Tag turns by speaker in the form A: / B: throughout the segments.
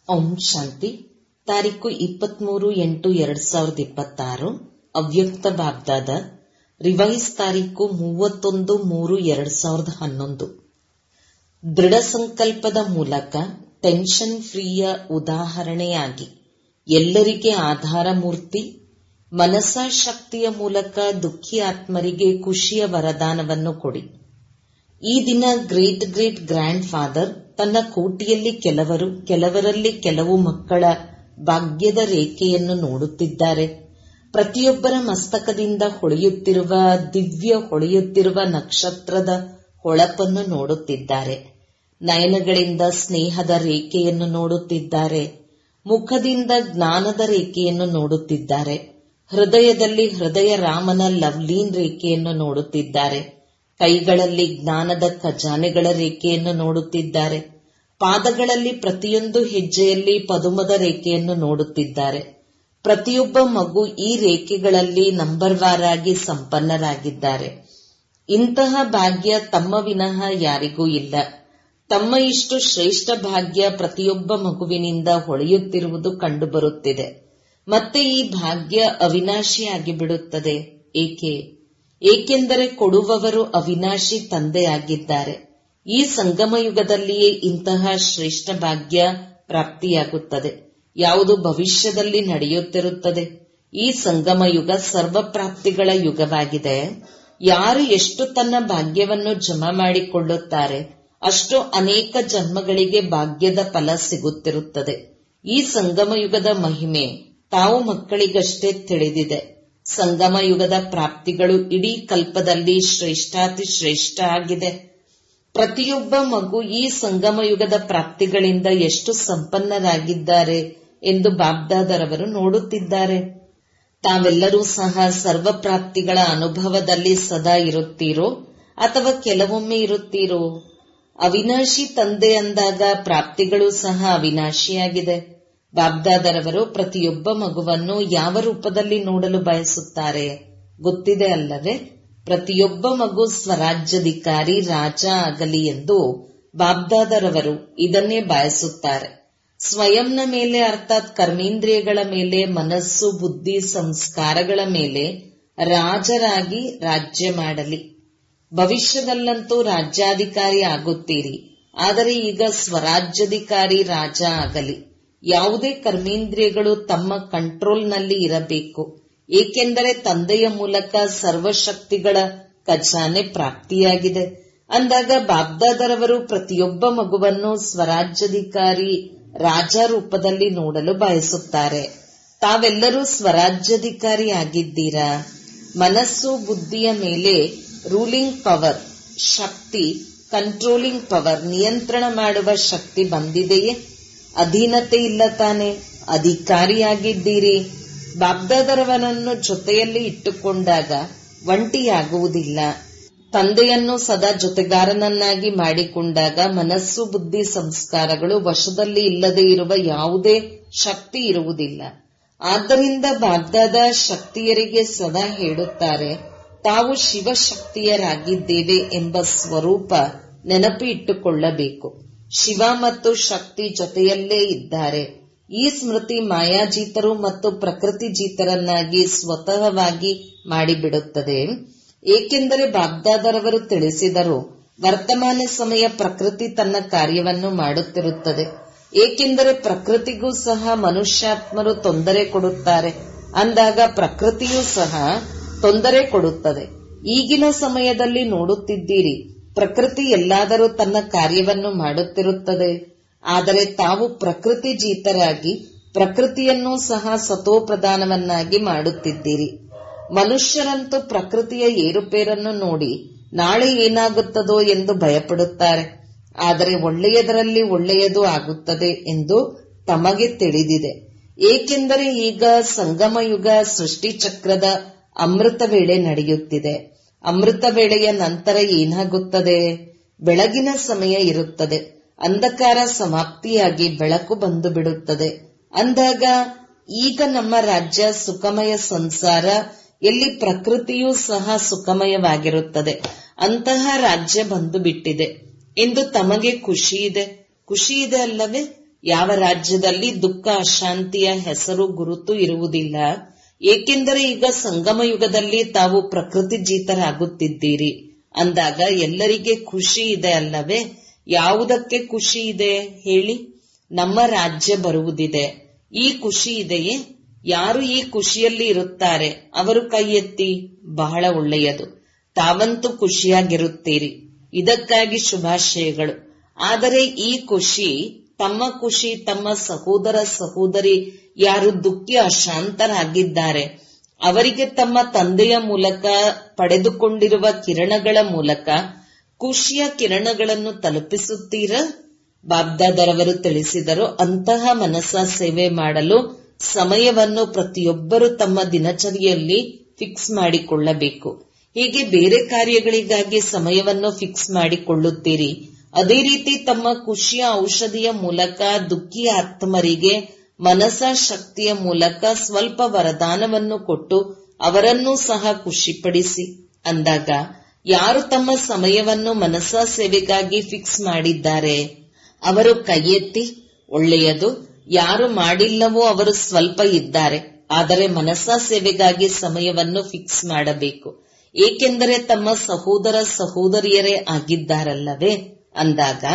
A: ಓಂ ಶಾಂತಿ ತಾರೀಕು ಇಪ್ಪತ್ಮೂರು ಎಂಟು ಎರಡ್ ಸಾವಿರದ ಇಪ್ಪತ್ತಾರು ಅವ್ಯಕ್ತ ಬಾಗ್ದಾದ ರಿವೈಸ್ ತಾರೀಕು ಮೂವತ್ತೊಂದು ಮೂರು ಎರಡ್ ಸಾವಿರದ ಹನ್ನೊಂದು ದೃಢ ಸಂಕಲ್ಪದ ಮೂಲಕ ಟೆನ್ಷನ್ ಫ್ರೀಯ ಉದಾಹರಣೆಯಾಗಿ ಎಲ್ಲರಿಗೆ ಆಧಾರ ಮೂರ್ತಿ ಮನಸ ಶಕ್ತಿಯ ಮೂಲಕ ದುಃಖಿ ಆತ್ಮರಿಗೆ ಖುಷಿಯ ವರದಾನವನ್ನು ಕೊಡಿ ಈ ದಿನ ಗ್ರೇಟ್ ಗ್ರೇಟ್ ಗ್ರ್ಯಾಂಡ್ ಫಾದರ್ ತನ್ನ ಕೋಟಿಯಲ್ಲಿ ಕೆಲವರು ಕೆಲವರಲ್ಲಿ ಕೆಲವು ಮಕ್ಕಳ ಭಾಗ್ಯದ ರೇಖೆಯನ್ನು ನೋಡುತ್ತಿದ್ದಾರೆ ಪ್ರತಿಯೊಬ್ಬರ ಮಸ್ತಕದಿಂದ ಹೊಳೆಯುತ್ತಿರುವ ದಿವ್ಯ ಹೊಳೆಯುತ್ತಿರುವ ನಕ್ಷತ್ರದ ಹೊಳಪನ್ನು ನೋಡುತ್ತಿದ್ದಾರೆ ನಯನಗಳಿಂದ ಸ್ನೇಹದ ರೇಖೆಯನ್ನು ನೋಡುತ್ತಿದ್ದಾರೆ ಮುಖದಿಂದ ಜ್ಞಾನದ ರೇಖೆಯನ್ನು ನೋಡುತ್ತಿದ್ದಾರೆ ಹೃದಯದಲ್ಲಿ ಹೃದಯ ರಾಮನ ಲವ್ಲೀನ್ ರೇಖೆಯನ್ನು ನೋಡುತ್ತಿದ್ದಾರೆ ಕೈಗಳಲ್ಲಿ ಜ್ಞಾನದ ಖಜಾನೆಗಳ ರೇಖೆಯನ್ನು ನೋಡುತ್ತಿದ್ದಾರೆ ಪಾದಗಳಲ್ಲಿ ಪ್ರತಿಯೊಂದು ಹೆಜ್ಜೆಯಲ್ಲಿ ಪದುಮದ ರೇಖೆಯನ್ನು ನೋಡುತ್ತಿದ್ದಾರೆ ಪ್ರತಿಯೊಬ್ಬ ಮಗು ಈ ರೇಖೆಗಳಲ್ಲಿ ನಂಬರ್ ವಾರಾಗಿ ಸಂಪನ್ನರಾಗಿದ್ದಾರೆ ಇಂತಹ ಭಾಗ್ಯ ತಮ್ಮ ವಿನಃ ಯಾರಿಗೂ ಇಲ್ಲ ತಮ್ಮ ಇಷ್ಟು ಶ್ರೇಷ್ಠ ಭಾಗ್ಯ ಪ್ರತಿಯೊಬ್ಬ ಮಗುವಿನಿಂದ ಹೊಳೆಯುತ್ತಿರುವುದು ಕಂಡುಬರುತ್ತಿದೆ ಮತ್ತೆ ಈ ಭಾಗ್ಯ ಅವಿನಾಶಿಯಾಗಿ ಬಿಡುತ್ತದೆ ಏಕೆ ಏಕೆಂದರೆ ಕೊಡುವವರು ಅವಿನಾಶಿ ತಂದೆಯಾಗಿದ್ದಾರೆ ಈ ಸಂಗಮ ಯುಗದಲ್ಲಿಯೇ ಇಂತಹ ಶ್ರೇಷ್ಠ ಭಾಗ್ಯ ಪ್ರಾಪ್ತಿಯಾಗುತ್ತದೆ ಯಾವುದು ಭವಿಷ್ಯದಲ್ಲಿ ನಡೆಯುತ್ತಿರುತ್ತದೆ ಈ ಸಂಗಮ ಯುಗ ಸರ್ವ ಪ್ರಾಪ್ತಿಗಳ ಯುಗವಾಗಿದೆ ಯಾರು ಎಷ್ಟು ತನ್ನ ಭಾಗ್ಯವನ್ನು ಜಮಾ ಮಾಡಿಕೊಳ್ಳುತ್ತಾರೆ ಅಷ್ಟು ಅನೇಕ ಜನ್ಮಗಳಿಗೆ ಭಾಗ್ಯದ ಫಲ ಸಿಗುತ್ತಿರುತ್ತದೆ ಈ ಸಂಗಮ ಯುಗದ ಮಹಿಮೆ ತಾವು ಮಕ್ಕಳಿಗಷ್ಟೇ ತಿಳಿದಿದೆ ಸಂಗಮ ಯುಗದ ಪ್ರಾಪ್ತಿಗಳು ಇಡೀ ಕಲ್ಪದಲ್ಲಿ ಶ್ರೇಷ್ಠಾತಿ ಶ್ರೇಷ್ಠ ಆಗಿದೆ ಪ್ರತಿಯೊಬ್ಬ ಮಗು ಈ ಸಂಗಮ ಯುಗದ ಪ್ರಾಪ್ತಿಗಳಿಂದ ಎಷ್ಟು ಸಂಪನ್ನರಾಗಿದ್ದಾರೆ ಎಂದು ಬಾಬ್ದಾದರವರು ನೋಡುತ್ತಿದ್ದಾರೆ ತಾವೆಲ್ಲರೂ ಸಹ ಸರ್ವ ಪ್ರಾಪ್ತಿಗಳ ಅನುಭವದಲ್ಲಿ ಸದಾ ಇರುತ್ತೀರೋ ಅಥವಾ ಕೆಲವೊಮ್ಮೆ ಇರುತ್ತೀರೋ ಅವಿನಾಶಿ ತಂದೆ ಅಂದಾಗ ಪ್ರಾಪ್ತಿಗಳು ಸಹ ಅವಿನಾಶಿಯಾಗಿದೆ ಬಾಬ್ದಾದರವರು ಪ್ರತಿಯೊಬ್ಬ ಮಗುವನ್ನು ಯಾವ ರೂಪದಲ್ಲಿ ನೋಡಲು ಬಯಸುತ್ತಾರೆ ಗೊತ್ತಿದೆ ಅಲ್ಲವೇ ಪ್ರತಿಯೊಬ್ಬ ಮಗು ಸ್ವರಾಜ್ಯಾಧಿಕಾರಿ ರಾಜ ಆಗಲಿ ಎಂದು ಬಾಬ್ದಾದರವರು ಇದನ್ನೇ ಬಯಸುತ್ತಾರೆ ಸ್ವಯಂನ ಮೇಲೆ ಅರ್ಥಾತ್ ಕರ್ಮೇಂದ್ರಿಯಗಳ ಮೇಲೆ ಮನಸ್ಸು ಬುದ್ಧಿ ಸಂಸ್ಕಾರಗಳ ಮೇಲೆ ರಾಜರಾಗಿ ರಾಜ್ಯ ಮಾಡಲಿ ಭವಿಷ್ಯದಲ್ಲಂತೂ ರಾಜ್ಯಾಧಿಕಾರಿ ಆಗುತ್ತೀರಿ ಆದರೆ ಈಗ ಸ್ವರಾಜ್ಯಾಧಿಕಾರಿ ರಾಜ ಆಗಲಿ ಯಾವುದೇ ಕರ್ಮೇಂದ್ರಿಯಗಳು ತಮ್ಮ ಕಂಟ್ರೋಲ್ನಲ್ಲಿ ಇರಬೇಕು ಏಕೆಂದರೆ ತಂದೆಯ ಮೂಲಕ ಸರ್ವಶಕ್ತಿಗಳ ಖಜಾನೆ ಪ್ರಾಪ್ತಿಯಾಗಿದೆ ಅಂದಾಗ ಬಾಬ್ದಾದರವರು ಪ್ರತಿಯೊಬ್ಬ ಮಗುವನ್ನು ಸ್ವರಾಜ್ಯಾಧಿಕಾರಿ ರಾಜ ರೂಪದಲ್ಲಿ ನೋಡಲು ಬಯಸುತ್ತಾರೆ ತಾವೆಲ್ಲರೂ ಸ್ವರಾಜ್ಯಾಧಿಕಾರಿ ಆಗಿದ್ದೀರಾ ಮನಸ್ಸು ಬುದ್ಧಿಯ ಮೇಲೆ ರೂಲಿಂಗ್ ಪವರ್ ಶಕ್ತಿ ಕಂಟ್ರೋಲಿಂಗ್ ಪವರ್ ನಿಯಂತ್ರಣ ಮಾಡುವ ಶಕ್ತಿ ಬಂದಿದೆಯೇ ಅಧೀನತೆ ಇಲ್ಲ ತಾನೆ ಅಧಿಕಾರಿಯಾಗಿದ್ದೀರಿ ಬಾಬ್ದಾದರವನನ್ನು ಜೊತೆಯಲ್ಲಿ ಇಟ್ಟುಕೊಂಡಾಗ ಒಂಟಿಯಾಗುವುದಿಲ್ಲ ತಂದೆಯನ್ನು ಸದಾ ಜೊತೆಗಾರನನ್ನಾಗಿ ಮಾಡಿಕೊಂಡಾಗ ಮನಸ್ಸು ಬುದ್ಧಿ ಸಂಸ್ಕಾರಗಳು ವಶದಲ್ಲಿ ಇಲ್ಲದೆ ಇರುವ ಯಾವುದೇ ಶಕ್ತಿ ಇರುವುದಿಲ್ಲ ಆದ್ದರಿಂದ ಬಾಗ್ದಾದ ಶಕ್ತಿಯರಿಗೆ ಸದಾ ಹೇಳುತ್ತಾರೆ ತಾವು ಶಿವಶಕ್ತಿಯರಾಗಿದ್ದೇವೆ ಎಂಬ ಸ್ವರೂಪ ನೆನಪು ಇಟ್ಟುಕೊಳ್ಳಬೇಕು ಶಿವ ಮತ್ತು ಶಕ್ತಿ ಜೊತೆಯಲ್ಲೇ ಇದ್ದಾರೆ ಈ ಸ್ಮೃತಿ ಮಾಯಾಜೀತರು ಮತ್ತು ಪ್ರಕೃತಿ ಜೀತರನ್ನಾಗಿ ಸ್ವತಃವಾಗಿ ಮಾಡಿಬಿಡುತ್ತದೆ ಏಕೆಂದರೆ ಬಾಗ್ದಾದರವರು ತಿಳಿಸಿದರು ವರ್ತಮಾನ ಸಮಯ ಪ್ರಕೃತಿ ತನ್ನ ಕಾರ್ಯವನ್ನು ಮಾಡುತ್ತಿರುತ್ತದೆ ಏಕೆಂದರೆ ಪ್ರಕೃತಿಗೂ ಸಹ ಮನುಷ್ಯಾತ್ಮರು ತೊಂದರೆ ಕೊಡುತ್ತಾರೆ ಅಂದಾಗ ಪ್ರಕೃತಿಯೂ ಸಹ ತೊಂದರೆ ಕೊಡುತ್ತದೆ ಈಗಿನ ಸಮಯದಲ್ಲಿ ನೋಡುತ್ತಿದ್ದೀರಿ ಪ್ರಕೃತಿ ಎಲ್ಲಾದರೂ ತನ್ನ ಕಾರ್ಯವನ್ನು ಮಾಡುತ್ತಿರುತ್ತದೆ ಆದರೆ ತಾವು ಪ್ರಕೃತಿ ಜೀತರಾಗಿ ಪ್ರಕೃತಿಯನ್ನೂ ಸಹ ಸತೋಪ್ರಧಾನವನ್ನಾಗಿ ಮಾಡುತ್ತಿದ್ದೀರಿ ಮನುಷ್ಯರಂತೂ ಪ್ರಕೃತಿಯ ಏರುಪೇರನ್ನು ನೋಡಿ ನಾಳೆ ಏನಾಗುತ್ತದೋ ಎಂದು ಭಯಪಡುತ್ತಾರೆ ಆದರೆ ಒಳ್ಳೆಯದರಲ್ಲಿ ಒಳ್ಳೆಯದು ಆಗುತ್ತದೆ ಎಂದು ತಮಗೆ ತಿಳಿದಿದೆ ಏಕೆಂದರೆ ಈಗ ಸಂಗಮ ಯುಗ ಸೃಷ್ಟಿ ಚಕ್ರದ ಅಮೃತ ವೇಳೆ ನಡೆಯುತ್ತಿದೆ ಅಮೃತ ವೇಳೆಯ ನಂತರ ಏನಾಗುತ್ತದೆ ಬೆಳಗಿನ ಸಮಯ ಇರುತ್ತದೆ ಅಂಧಕಾರ ಸಮಾಪ್ತಿಯಾಗಿ ಬೆಳಕು ಬಂದು ಬಿಡುತ್ತದೆ ಅಂದಾಗ ಈಗ ನಮ್ಮ ರಾಜ್ಯ ಸುಖಮಯ ಸಂಸಾರ ಎಲ್ಲಿ ಪ್ರಕೃತಿಯೂ ಸಹ ಸುಖಮಯವಾಗಿರುತ್ತದೆ ಅಂತಹ ರಾಜ್ಯ ಬಂದು ಬಿಟ್ಟಿದೆ ಎಂದು ತಮಗೆ ಖುಷಿ ಇದೆ ಖುಷಿ ಇದೆ ಅಲ್ಲವೇ ಯಾವ ರಾಜ್ಯದಲ್ಲಿ ದುಃಖ ಅಶಾಂತಿಯ ಹೆಸರು ಗುರುತು ಇರುವುದಿಲ್ಲ ಏಕೆಂದರೆ ಈಗ ಸಂಗಮ ಯುಗದಲ್ಲಿ ತಾವು ಪ್ರಕೃತಿ ಜೀತರಾಗುತ್ತಿದ್ದೀರಿ ಅಂದಾಗ ಎಲ್ಲರಿಗೆ ಖುಷಿ ಇದೆ ಅಲ್ಲವೇ ಯಾವುದಕ್ಕೆ ಖುಷಿ ಇದೆ ಹೇಳಿ ನಮ್ಮ ರಾಜ್ಯ ಬರುವುದಿದೆ ಈ ಖುಷಿ ಇದೆಯೇ ಯಾರು ಈ ಖುಷಿಯಲ್ಲಿ ಇರುತ್ತಾರೆ ಅವರು ಕೈ ಎತ್ತಿ ಬಹಳ ಒಳ್ಳೆಯದು ತಾವಂತೂ ಖುಷಿಯಾಗಿರುತ್ತೀರಿ ಇದಕ್ಕಾಗಿ ಶುಭಾಶಯಗಳು ಆದರೆ ಈ ಖುಷಿ ತಮ್ಮ ಖುಷಿ ತಮ್ಮ ಸಹೋದರ ಸಹೋದರಿ ಯಾರು ದುಃಖಿ ಅಶಾಂತರಾಗಿದ್ದಾರೆ ಅವರಿಗೆ ತಮ್ಮ ತಂದೆಯ ಮೂಲಕ ಪಡೆದುಕೊಂಡಿರುವ ಕಿರಣಗಳ ಮೂಲಕ ಖುಷಿಯ ಕಿರಣಗಳನ್ನು ತಲುಪಿಸುತ್ತೀರಾ ಬಾಬ್ದಾದರವರು ತಿಳಿಸಿದರು ಅಂತಹ ಮನಸ್ಸ ಸೇವೆ ಮಾಡಲು ಸಮಯವನ್ನು ಪ್ರತಿಯೊಬ್ಬರು ತಮ್ಮ ದಿನಚರಿಯಲ್ಲಿ ಫಿಕ್ಸ್ ಮಾಡಿಕೊಳ್ಳಬೇಕು ಹೀಗೆ ಬೇರೆ ಕಾರ್ಯಗಳಿಗಾಗಿ ಸಮಯವನ್ನು ಫಿಕ್ಸ್ ಮಾಡಿಕೊಳ್ಳುತ್ತೀರಿ ಅದೇ ರೀತಿ ತಮ್ಮ ಖುಷಿಯ ಔಷಧಿಯ ಮೂಲಕ ದುಃಖಿ ಆತ್ಮರಿಗೆ ಮನಸ ಶಕ್ತಿಯ ಮೂಲಕ ಸ್ವಲ್ಪ ವರದಾನವನ್ನು ಕೊಟ್ಟು ಅವರನ್ನೂ ಸಹ ಖುಷಿಪಡಿಸಿ ಅಂದಾಗ ಯಾರು ತಮ್ಮ ಸಮಯವನ್ನು ಮನಸ ಸೇವೆಗಾಗಿ ಫಿಕ್ಸ್ ಮಾಡಿದ್ದಾರೆ ಅವರು ಕೈ ಎತ್ತಿ ಒಳ್ಳೆಯದು ಯಾರು ಮಾಡಿಲ್ಲವೋ ಅವರು ಸ್ವಲ್ಪ ಇದ್ದಾರೆ ಆದರೆ ಮನಸ ಸೇವೆಗಾಗಿ ಸಮಯವನ್ನು ಫಿಕ್ಸ್ ಮಾಡಬೇಕು ಏಕೆಂದರೆ ತಮ್ಮ ಸಹೋದರ ಸಹೋದರಿಯರೇ ಆಗಿದ್ದಾರಲ್ಲವೇ ಅಂದಾಗ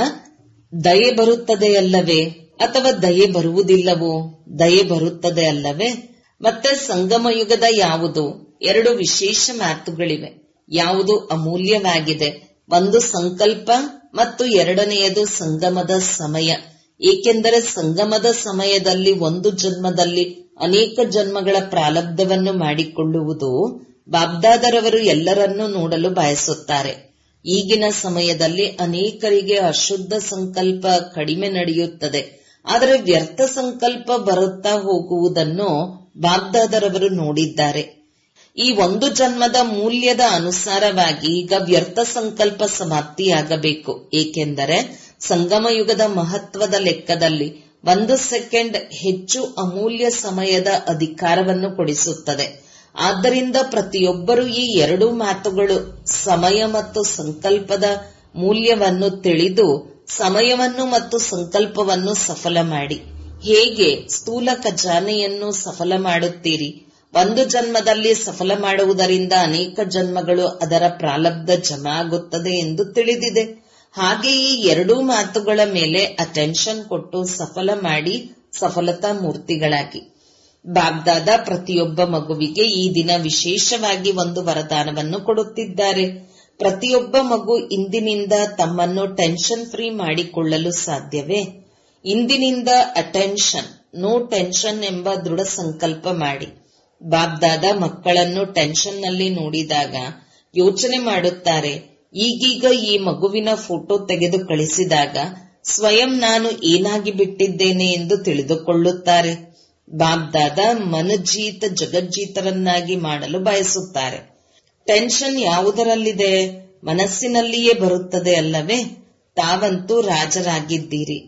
A: ದಯೆ ಬರುತ್ತದೆ ಅಲ್ಲವೇ ಅಥವಾ ದಯೆ ಬರುವುದಿಲ್ಲವೋ ದಯೆ ಬರುತ್ತದೆ ಅಲ್ಲವೇ ಮತ್ತೆ ಸಂಗಮ ಯುಗದ ಯಾವುದು ಎರಡು ವಿಶೇಷ ಮಾತುಗಳಿವೆ ಯಾವುದು ಅಮೂಲ್ಯವಾಗಿದೆ ಒಂದು ಸಂಕಲ್ಪ ಮತ್ತು ಎರಡನೆಯದು ಸಂಗಮದ ಸಮಯ ಏಕೆಂದರೆ ಸಂಗಮದ ಸಮಯದಲ್ಲಿ ಒಂದು ಜನ್ಮದಲ್ಲಿ ಅನೇಕ ಜನ್ಮಗಳ ಪ್ರಾರಬ್ಧವನ್ನು ಮಾಡಿಕೊಳ್ಳುವುದು ಬಾಬ್ದಾದರವರು ಎಲ್ಲರನ್ನೂ ನೋಡಲು ಬಯಸುತ್ತಾರೆ ಈಗಿನ ಸಮಯದಲ್ಲಿ ಅನೇಕರಿಗೆ ಅಶುದ್ಧ ಸಂಕಲ್ಪ ಕಡಿಮೆ ನಡೆಯುತ್ತದೆ ಆದರೆ ವ್ಯರ್ಥ ಸಂಕಲ್ಪ ಬರುತ್ತಾ ಹೋಗುವುದನ್ನು ಬಾಬ್ದಾದರವರು ನೋಡಿದ್ದಾರೆ ಈ ಒಂದು ಜನ್ಮದ ಮೂಲ್ಯದ ಅನುಸಾರವಾಗಿ ಈಗ ವ್ಯರ್ಥ ಸಂಕಲ್ಪ ಸಮಾಪ್ತಿಯಾಗಬೇಕು ಏಕೆಂದರೆ ಸಂಗಮ ಯುಗದ ಮಹತ್ವದ ಲೆಕ್ಕದಲ್ಲಿ ಒಂದು ಸೆಕೆಂಡ್ ಹೆಚ್ಚು ಅಮೂಲ್ಯ ಸಮಯದ ಅಧಿಕಾರವನ್ನು ಕೊಡಿಸುತ್ತದೆ ಆದ್ದರಿಂದ ಪ್ರತಿಯೊಬ್ಬರು ಈ ಎರಡು ಮಾತುಗಳು ಸಮಯ ಮತ್ತು ಸಂಕಲ್ಪದ ಮೂಲ್ಯವನ್ನು ತಿಳಿದು ಸಮಯವನ್ನು ಮತ್ತು ಸಂಕಲ್ಪವನ್ನು ಸಫಲ ಮಾಡಿ ಹೇಗೆ ಸ್ಥೂಲ ಖಜಾನೆಯನ್ನು ಸಫಲ ಮಾಡುತ್ತೀರಿ ಒಂದು ಜನ್ಮದಲ್ಲಿ ಸಫಲ ಮಾಡುವುದರಿಂದ ಅನೇಕ ಜನ್ಮಗಳು ಅದರ ಪ್ರಾರಬ್ಧ ಜಮಾ ಆಗುತ್ತದೆ ಎಂದು ತಿಳಿದಿದೆ ಹಾಗೆ ಈ ಎರಡೂ ಮಾತುಗಳ ಮೇಲೆ ಅಟೆನ್ಷನ್ ಕೊಟ್ಟು ಸಫಲ ಮಾಡಿ ಸಫಲತಾ ಮೂರ್ತಿಗಳಾಗಿ ಬಾಗ್ದಾದ ಪ್ರತಿಯೊಬ್ಬ ಮಗುವಿಗೆ ಈ ದಿನ ವಿಶೇಷವಾಗಿ ಒಂದು ವರದಾನವನ್ನು ಕೊಡುತ್ತಿದ್ದಾರೆ ಪ್ರತಿಯೊಬ್ಬ ಮಗು ಇಂದಿನಿಂದ ತಮ್ಮನ್ನು ಟೆನ್ಷನ್ ಫ್ರೀ ಮಾಡಿಕೊಳ್ಳಲು ಸಾಧ್ಯವೇ ಇಂದಿನಿಂದ ಅಟೆನ್ಷನ್ ನೋ ಟೆನ್ಷನ್ ಎಂಬ ದೃಢ ಸಂಕಲ್ಪ ಮಾಡಿ ಬಾಬ್ದಾದ ಮಕ್ಕಳನ್ನು ಟೆನ್ಷನ್ ನಲ್ಲಿ ನೋಡಿದಾಗ ಯೋಚನೆ ಮಾಡುತ್ತಾರೆ ಈಗೀಗ ಈ ಮಗುವಿನ ಫೋಟೋ ತೆಗೆದು ಕಳಿಸಿದಾಗ ಸ್ವಯಂ ನಾನು ಏನಾಗಿ ಬಿಟ್ಟಿದ್ದೇನೆ ಎಂದು ತಿಳಿದುಕೊಳ್ಳುತ್ತಾರೆ ಬಾಬ್ದಾದ ಮನಜೀತ ಜಗಜ್ಜೀತರನ್ನಾಗಿ ಮಾಡಲು ಬಯಸುತ್ತಾರೆ ಟೆನ್ಷನ್ ಯಾವುದರಲ್ಲಿದೆ ಮನಸ್ಸಿನಲ್ಲಿಯೇ ಬರುತ್ತದೆ ಅಲ್ಲವೇ ತಾವಂತೂ ರಾಜರಾಗಿದ್ದೀರಿ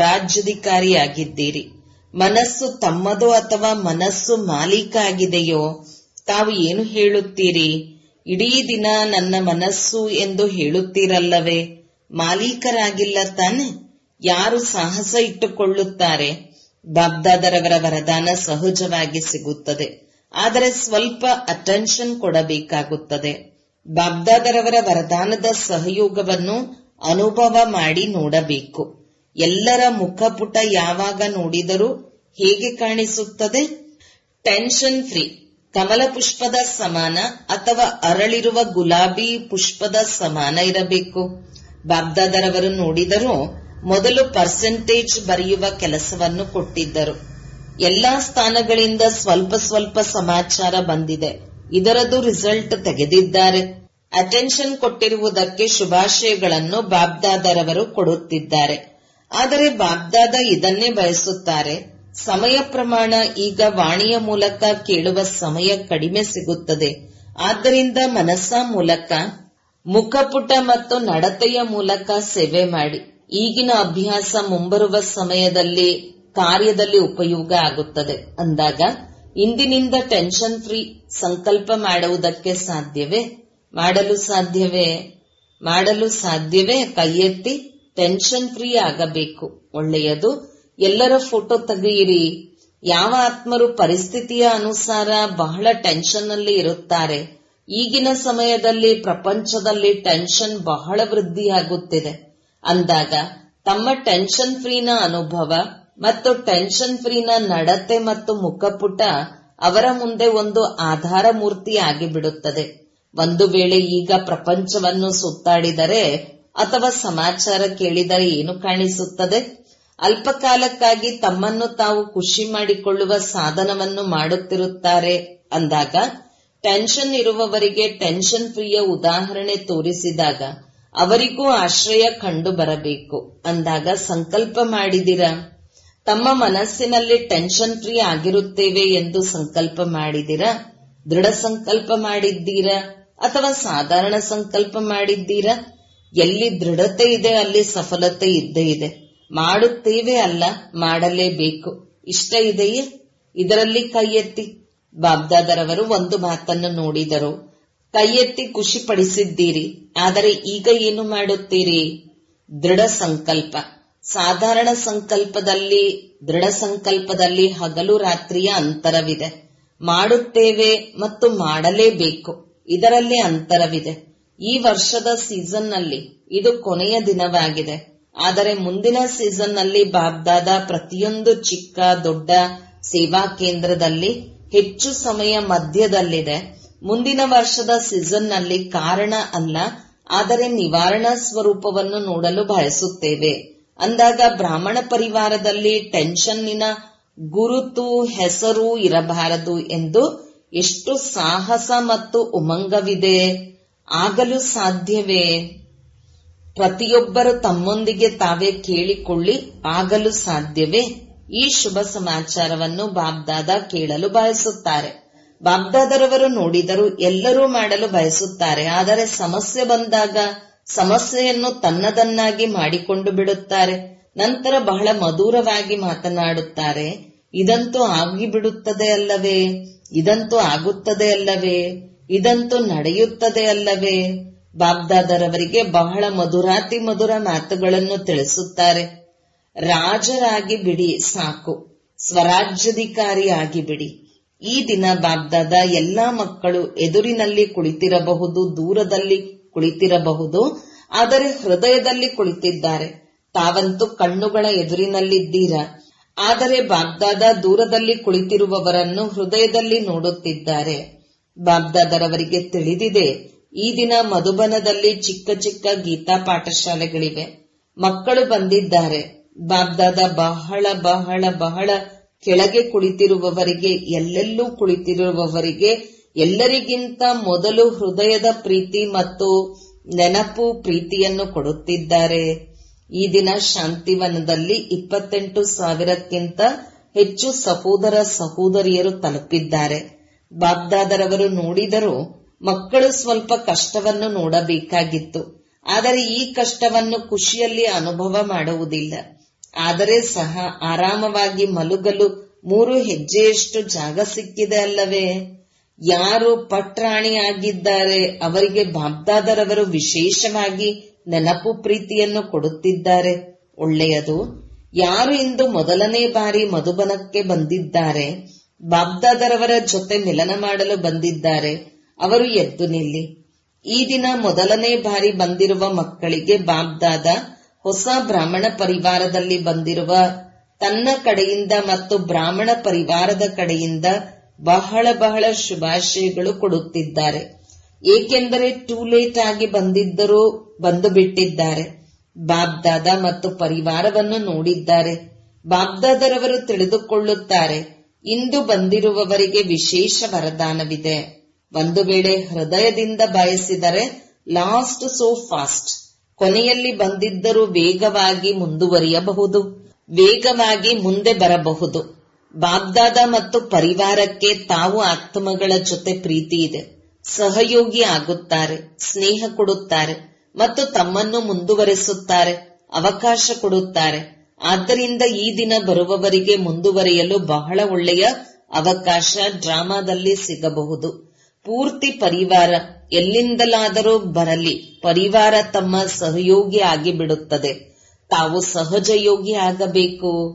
A: ಸ್ವರಾಜ್ಯಾಧಿಕಾರಿಯಾಗಿದ್ದೀರಿ ಮನಸ್ಸು ತಮ್ಮದೋ ಅಥವಾ ಮನಸ್ಸು ಮಾಲೀಕ ಆಗಿದೆಯೋ ತಾವು ಏನು ಹೇಳುತ್ತೀರಿ ಇಡೀ ದಿನ ನನ್ನ ಮನಸ್ಸು ಎಂದು ಹೇಳುತ್ತೀರಲ್ಲವೇ ಮಾಲೀಕರಾಗಿಲ್ಲ ತಾನೆ ಯಾರು ಸಾಹಸ ಇಟ್ಟುಕೊಳ್ಳುತ್ತಾರೆ ಬಾಬ್ದಾದರವರ ವರದಾನ ಸಹಜವಾಗಿ ಸಿಗುತ್ತದೆ ಆದರೆ ಸ್ವಲ್ಪ ಅಟೆನ್ಷನ್ ಕೊಡಬೇಕಾಗುತ್ತದೆ ಬಾಬ್ದಾದರವರ ವರದಾನದ ಸಹಯೋಗವನ್ನು ಅನುಭವ ಮಾಡಿ ನೋಡಬೇಕು ಎಲ್ಲರ ಮುಖಪುಟ ಯಾವಾಗ ನೋಡಿದರೂ ಹೇಗೆ ಕಾಣಿಸುತ್ತದೆ ಟೆನ್ಷನ್ ಫ್ರೀ ಕಮಲ ಪುಷ್ಪದ ಸಮಾನ ಅಥವಾ ಅರಳಿರುವ ಗುಲಾಬಿ ಪುಷ್ಪದ ಸಮಾನ ಇರಬೇಕು ಬಾಬ್ದಾದರವರು ನೋಡಿದರೂ ಮೊದಲು ಪರ್ಸೆಂಟೇಜ್ ಬರೆಯುವ ಕೆಲಸವನ್ನು ಕೊಟ್ಟಿದ್ದರು ಎಲ್ಲಾ ಸ್ಥಾನಗಳಿಂದ ಸ್ವಲ್ಪ ಸ್ವಲ್ಪ ಸಮಾಚಾರ ಬಂದಿದೆ ಇದರದು ರಿಸಲ್ಟ್ ತೆಗೆದಿದ್ದಾರೆ ಅಟೆನ್ಷನ್ ಕೊಟ್ಟಿರುವುದಕ್ಕೆ ಶುಭಾಶಯಗಳನ್ನು ಬಾಬ್ದಾದರವರು ಕೊಡುತ್ತಿದ್ದಾರೆ ಆದರೆ ಬಾಬ್ದಾದ ಇದನ್ನೇ ಬಯಸುತ್ತಾರೆ ಸಮಯ ಪ್ರಮಾಣ ಈಗ ವಾಣಿಯ ಮೂಲಕ ಕೇಳುವ ಸಮಯ ಕಡಿಮೆ ಸಿಗುತ್ತದೆ ಆದ್ದರಿಂದ ಮನಸ್ಸ ಮೂಲಕ ಮುಖಪುಟ ಮತ್ತು ನಡತೆಯ ಮೂಲಕ ಸೇವೆ ಮಾಡಿ ಈಗಿನ ಅಭ್ಯಾಸ ಮುಂಬರುವ ಸಮಯದಲ್ಲಿ ಕಾರ್ಯದಲ್ಲಿ ಉಪಯೋಗ ಆಗುತ್ತದೆ ಅಂದಾಗ ಇಂದಿನಿಂದ ಟೆನ್ಷನ್ ಫ್ರೀ ಸಂಕಲ್ಪ ಮಾಡುವುದಕ್ಕೆ ಸಾಧ್ಯವೇ ಮಾಡಲು ಸಾಧ್ಯವೇ ಮಾಡಲು ಸಾಧ್ಯವೇ ಕೈ ಎತ್ತಿ ಟೆನ್ಷನ್ ಫ್ರೀ ಆಗಬೇಕು ಒಳ್ಳೆಯದು ಎಲ್ಲರ ಫೋಟೋ ತೆಗೆಯಿರಿ ಯಾವ ಆತ್ಮರು ಪರಿಸ್ಥಿತಿಯ ಅನುಸಾರ ಬಹಳ ಟೆನ್ಷನ್ ನಲ್ಲಿ ಇರುತ್ತಾರೆ ಈಗಿನ ಸಮಯದಲ್ಲಿ ಪ್ರಪಂಚದಲ್ಲಿ ಟೆನ್ಷನ್ ಬಹಳ ವೃದ್ಧಿಯಾಗುತ್ತಿದೆ ಅಂದಾಗ ತಮ್ಮ ಟೆನ್ಷನ್ ಫ್ರೀನ ಅನುಭವ ಮತ್ತು ಟೆನ್ಷನ್ ಫ್ರೀನ ನಡತೆ ಮತ್ತು ಮುಖಪುಟ ಅವರ ಮುಂದೆ ಒಂದು ಆಧಾರ ಮೂರ್ತಿ ಆಗಿಬಿಡುತ್ತದೆ ಒಂದು ವೇಳೆ ಈಗ ಪ್ರಪಂಚವನ್ನು ಸುತ್ತಾಡಿದರೆ ಅಥವಾ ಸಮಾಚಾರ ಕೇಳಿದರೆ ಏನು ಕಾಣಿಸುತ್ತದೆ ಅಲ್ಪಕಾಲಕ್ಕಾಗಿ ತಮ್ಮನ್ನು ತಾವು ಖುಷಿ ಮಾಡಿಕೊಳ್ಳುವ ಸಾಧನವನ್ನು ಮಾಡುತ್ತಿರುತ್ತಾರೆ ಅಂದಾಗ ಟೆನ್ಷನ್ ಇರುವವರಿಗೆ ಟೆನ್ಷನ್ ಫ್ರೀಯ ಉದಾಹರಣೆ ತೋರಿಸಿದಾಗ ಅವರಿಗೂ ಆಶ್ರಯ ಕಂಡು ಬರಬೇಕು ಅಂದಾಗ ಸಂಕಲ್ಪ ಮಾಡಿದಿರಾ ತಮ್ಮ ಮನಸ್ಸಿನಲ್ಲಿ ಟೆನ್ಷನ್ ಫ್ರೀ ಆಗಿರುತ್ತೇವೆ ಎಂದು ಸಂಕಲ್ಪ ಮಾಡಿದಿರಾ ದೃಢ ಸಂಕಲ್ಪ ಮಾಡಿದ್ದೀರಾ ಅಥವಾ ಸಾಧಾರಣ ಸಂಕಲ್ಪ ಮಾಡಿದ್ದೀರಾ ಎಲ್ಲಿ ದೃಢತೆ ಇದೆ ಅಲ್ಲಿ ಸಫಲತೆ ಇದ್ದೇ ಇದೆ ಮಾಡುತ್ತೇವೆ ಅಲ್ಲ ಮಾಡಲೇಬೇಕು ಇಷ್ಟ ಇದೆಯೇ ಇದರಲ್ಲಿ ಕೈ ಎತ್ತಿ ಬಾಬ್ದಾದರವರು ಒಂದು ಮಾತನ್ನು ನೋಡಿದರು ಕೈ ಎತ್ತಿ ಖುಷಿ ಪಡಿಸಿದ್ದೀರಿ ಆದರೆ ಈಗ ಏನು ಮಾಡುತ್ತೀರಿ ದೃಢ ಸಂಕಲ್ಪ ಸಾಧಾರಣ ಸಂಕಲ್ಪದಲ್ಲಿ ದೃಢ ಸಂಕಲ್ಪದಲ್ಲಿ ಹಗಲು ರಾತ್ರಿಯ ಅಂತರವಿದೆ ಮಾಡುತ್ತೇವೆ ಮತ್ತು ಮಾಡಲೇಬೇಕು ಇದರಲ್ಲಿ ಅಂತರವಿದೆ ಈ ವರ್ಷದ ಸೀಸನ್ನಲ್ಲಿ ಇದು ಕೊನೆಯ ದಿನವಾಗಿದೆ ಆದರೆ ಮುಂದಿನ ಸೀಸನ್ನಲ್ಲಿ ಬಾಬ್ದಾದ ಪ್ರತಿಯೊಂದು ಚಿಕ್ಕ ದೊಡ್ಡ ಸೇವಾ ಕೇಂದ್ರದಲ್ಲಿ ಹೆಚ್ಚು ಸಮಯ ಮಧ್ಯದಲ್ಲಿದೆ ಮುಂದಿನ ವರ್ಷದ ಸೀಸನ್ನಲ್ಲಿ ಕಾರಣ ಅಲ್ಲ ಆದರೆ ನಿವಾರಣಾ ಸ್ವರೂಪವನ್ನು ನೋಡಲು ಬಯಸುತ್ತೇವೆ ಅಂದಾಗ ಬ್ರಾಹ್ಮಣ ಪರಿವಾರದಲ್ಲಿ ಟೆನ್ಷನ್ನಿನ ಗುರುತು ಹೆಸರು ಇರಬಾರದು ಎಂದು ಎಷ್ಟು ಸಾಹಸ ಮತ್ತು ಉಮಂಗವಿದೆ ಆಗಲು ಸಾಧ್ಯವೇ ಪ್ರತಿಯೊಬ್ಬರು ತಮ್ಮೊಂದಿಗೆ ತಾವೇ ಕೇಳಿಕೊಳ್ಳಿ ಆಗಲು ಸಾಧ್ಯವೇ ಈ ಶುಭ ಸಮಾಚಾರವನ್ನು ಬಾಬ್ದಾದ ಕೇಳಲು ಬಯಸುತ್ತಾರೆ ಬಾಬ್ದಾದರವರು ನೋಡಿದರು ಎಲ್ಲರೂ ಮಾಡಲು ಬಯಸುತ್ತಾರೆ ಆದರೆ ಸಮಸ್ಯೆ ಬಂದಾಗ ಸಮಸ್ಯೆಯನ್ನು ತನ್ನದನ್ನಾಗಿ ಮಾಡಿಕೊಂಡು ಬಿಡುತ್ತಾರೆ ನಂತರ ಬಹಳ ಮಧುರವಾಗಿ ಮಾತನಾಡುತ್ತಾರೆ ಇದಂತೂ ಆಗಿಬಿಡುತ್ತದೆ ಅಲ್ಲವೇ ಇದಂತೂ ಆಗುತ್ತದೆ ಅಲ್ಲವೇ ಇದಂತೂ ನಡೆಯುತ್ತದೆ ಅಲ್ಲವೇ ಬಾಬ್ದಾದರವರಿಗೆ ಬಹಳ ಮಧುರಾತಿ ಮಧುರ ಮಾತುಗಳನ್ನು ತಿಳಿಸುತ್ತಾರೆ ರಾಜರಾಗಿ ಬಿಡಿ ಸಾಕು ಸ್ವರಾಜ್ಯಾಧಿಕಾರಿಯಾಗಿ ಬಿಡಿ ಈ ದಿನ ಬಾಬ್ದಾದ ಎಲ್ಲಾ ಮಕ್ಕಳು ಎದುರಿನಲ್ಲಿ ಕುಳಿತಿರಬಹುದು ದೂರದಲ್ಲಿ ಕುಳಿತಿರಬಹುದು ಆದರೆ ಹೃದಯದಲ್ಲಿ ಕುಳಿತಿದ್ದಾರೆ ತಾವಂತೂ ಕಣ್ಣುಗಳ ಎದುರಿನಲ್ಲಿದ್ದೀರಾ ಆದರೆ ಬಾಗ್ದಾದ ದೂರದಲ್ಲಿ ಕುಳಿತಿರುವವರನ್ನು ಹೃದಯದಲ್ಲಿ ನೋಡುತ್ತಿದ್ದಾರೆ ಬಾಗ್ದಾದರವರಿಗೆ ತಿಳಿದಿದೆ ಈ ದಿನ ಮಧುಬನದಲ್ಲಿ ಚಿಕ್ಕ ಚಿಕ್ಕ ಗೀತಾ ಪಾಠಶಾಲೆಗಳಿವೆ ಮಕ್ಕಳು ಬಂದಿದ್ದಾರೆ ಬಾಗ್ದಾದ ಬಹಳ ಬಹಳ ಬಹಳ ಕೆಳಗೆ ಕುಳಿತಿರುವವರಿಗೆ ಎಲ್ಲೆಲ್ಲೂ ಕುಳಿತಿರುವವರಿಗೆ ಎಲ್ಲರಿಗಿಂತ ಮೊದಲು ಹೃದಯದ ಪ್ರೀತಿ ಮತ್ತು ನೆನಪು ಪ್ರೀತಿಯನ್ನು ಕೊಡುತ್ತಿದ್ದಾರೆ ಈ ದಿನ ಶಾಂತಿವನದಲ್ಲಿ ಇಪ್ಪತ್ತೆಂಟು ಸಾವಿರಕ್ಕಿಂತ ಹೆಚ್ಚು ಸಹೋದರ ಸಹೋದರಿಯರು ತಲುಪಿದ್ದಾರೆ ಬಾಗ್ದಾದರವರು ನೋಡಿದರೂ ಮಕ್ಕಳು ಸ್ವಲ್ಪ ಕಷ್ಟವನ್ನು ನೋಡಬೇಕಾಗಿತ್ತು ಆದರೆ ಈ ಕಷ್ಟವನ್ನು ಖುಷಿಯಲ್ಲಿ ಅನುಭವ ಮಾಡುವುದಿಲ್ಲ ಆದರೆ ಸಹ ಆರಾಮವಾಗಿ ಮಲಗಲು ಮೂರು ಹೆಜ್ಜೆಯಷ್ಟು ಜಾಗ ಸಿಕ್ಕಿದೆ ಅಲ್ಲವೇ ಯಾರು ಪಟ್ರಾಣಿಯಾಗಿದ್ದಾರೆ ಅವರಿಗೆ ಬಾಬ್ದಾದರವರು ವಿಶೇಷವಾಗಿ ನೆನಪು ಪ್ರೀತಿಯನ್ನು ಕೊಡುತ್ತಿದ್ದಾರೆ ಒಳ್ಳೆಯದು ಯಾರು ಇಂದು ಮೊದಲನೇ ಬಾರಿ ಮಧುಬನಕ್ಕೆ ಬಂದಿದ್ದಾರೆ ಬಾಬ್ದಾದರವರ ಜೊತೆ ಮಿಲನ ಮಾಡಲು ಬಂದಿದ್ದಾರೆ ಅವರು ಎದ್ದು ನಿಲ್ಲಿ ಈ ದಿನ ಮೊದಲನೇ ಬಾರಿ ಬಂದಿರುವ ಮಕ್ಕಳಿಗೆ ಬಾಬ್ದಾದ ಹೊಸ ಬ್ರಾಹ್ಮಣ ಪರಿವಾರದಲ್ಲಿ ಬಂದಿರುವ ತನ್ನ ಕಡೆಯಿಂದ ಮತ್ತು ಬ್ರಾಹ್ಮಣ ಪರಿವಾರದ ಕಡೆಯಿಂದ ಬಹಳ ಬಹಳ ಶುಭಾಶಯಗಳು ಕೊಡುತ್ತಿದ್ದಾರೆ ಏಕೆಂದರೆ ಟೂ ಲೇಟ್ ಆಗಿ ಬಂದಿದ್ದರೂ ಬಂದು ಬಿಟ್ಟಿದ್ದಾರೆ ಬಾಬ್ದಾದ ಮತ್ತು ಪರಿವಾರವನ್ನು ನೋಡಿದ್ದಾರೆ ಬಾಬ್ದಾದರವರು ತಿಳಿದುಕೊಳ್ಳುತ್ತಾರೆ ಇಂದು ಬಂದಿರುವವರಿಗೆ ವಿಶೇಷ ವರದಾನವಿದೆ ಒಂದು ವೇಳೆ ಹೃದಯದಿಂದ ಬಯಸಿದರೆ ಲಾಸ್ಟ್ ಸೋ ಫಾಸ್ಟ್ ಕೊನೆಯಲ್ಲಿ ಬಂದಿದ್ದರೂ ವೇಗವಾಗಿ ಮುಂದುವರಿಯಬಹುದು ವೇಗವಾಗಿ ಮುಂದೆ ಬರಬಹುದು ಬಾಗ್ದಾದ ಮತ್ತು ಪರಿವಾರಕ್ಕೆ ತಾವು ಆತ್ಮಗಳ ಜೊತೆ ಪ್ರೀತಿ ಇದೆ ಸಹಯೋಗಿ ಆಗುತ್ತಾರೆ ಸ್ನೇಹ ಕೊಡುತ್ತಾರೆ ಮತ್ತು ತಮ್ಮನ್ನು ಮುಂದುವರೆಸುತ್ತಾರೆ ಅವಕಾಶ ಕೊಡುತ್ತಾರೆ ಆದ್ದರಿಂದ ಈ ದಿನ ಬರುವವರಿಗೆ ಮುಂದುವರಿಯಲು ಬಹಳ ಒಳ್ಳೆಯ ಅವಕಾಶ ಡ್ರಾಮಾದಲ್ಲಿ ಸಿಗಬಹುದು ಪೂರ್ತಿ ಪರಿವಾರ ಎಲ್ಲಿಂದಲಾದರೂ ಬರಲಿ ಪರಿವಾರ ತಮ್ಮ ಸಹಯೋಗಿ ಆಗಿಬಿಡುತ್ತದೆ ತಾವು ಸಹಜ ಯೋಗಿ ಆಗಬೇಕು